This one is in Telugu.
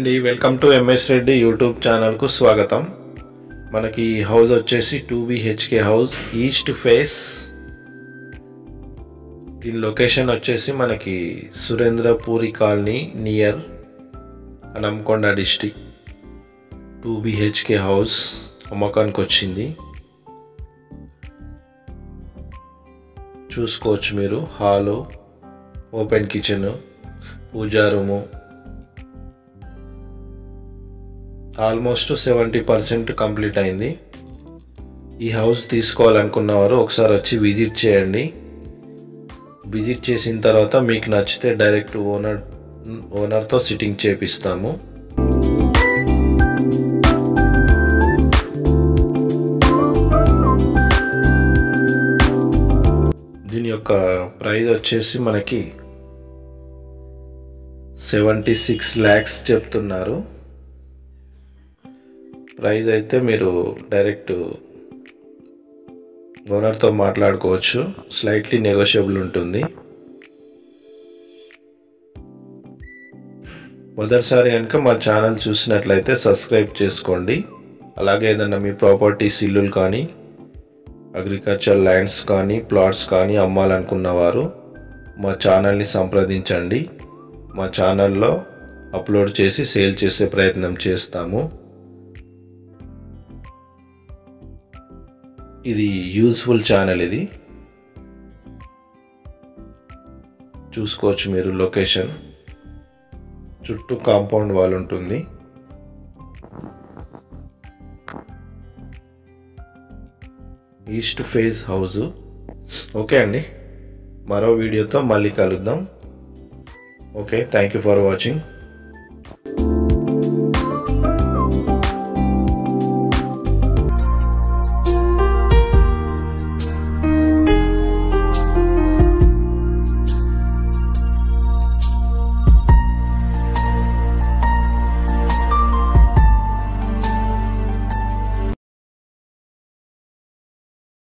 అండి welcome to MS Reddy YouTube ఛానల్కు స్వాగతం మనకి ఈ హౌస్ వచ్చేసి two BHK house east face దీని లొకేషన్ వచ్చేసి మనకి Surendrapuri colony near Hanamkonda district two BHK house అమ్మకానికి వచ్చింది చూసుకోవచ్చు మీరు hall open kitchen pooja room almost seventy percent complete అయింది ఈ హౌస్ తీసుకోవాలనుకున్నవారు ఒకసారి వచ్చి విజిట్ చేయండి విజిట్ చేసిన తర్వాత మీకు నచ్చితే డైరెక్ట్ ఓనర్ ఓనర్తో సిట్టింగ్ చేపిస్తాము దీని యొక్క ప్రైస్ వచ్చేసి మనకి సెవెంటీ సిక్స్ ల్యాక్స్ చెప్తున్నారు ప్రైస్ అయితే మీరు డైరెక్ట్ ఓనర్తో మాట్లాడుకోవచ్చు స్లైట్లీ నెగోషియబుల్ ఉంటుంది మొదటిసారి కనుక మా ఛానల్ చూసినట్లయితే సబ్స్క్రైబ్ చేసుకోండి అలాగే ఏదైనా మీ ప్రాపర్టీస్ ఇల్లులు కానీ అగ్రికల్చర్ ల్యాండ్స్ కానీ ప్లాట్స్ కానీ అమ్మాలనుకున్నవారు మా ఛానల్ని సంప్రదించండి మా ఛానల్లో అప్లోడ్ చేసి సేల్ చేసే ప్రయత్నం చేస్తాము ఇది యూస్ఫుల్ ఛానల్ ఇది చూసుకోవచ్చు మీరు లొకేషన్ చుట్టూ కాంపౌండ్ వాల్ ఉంటుంది ఈస్ట్ ఫేజ్ హౌస్ ఓకే అండి మరో వీడియోతో మళ్ళీ కలుద్దాం okay thank you for watching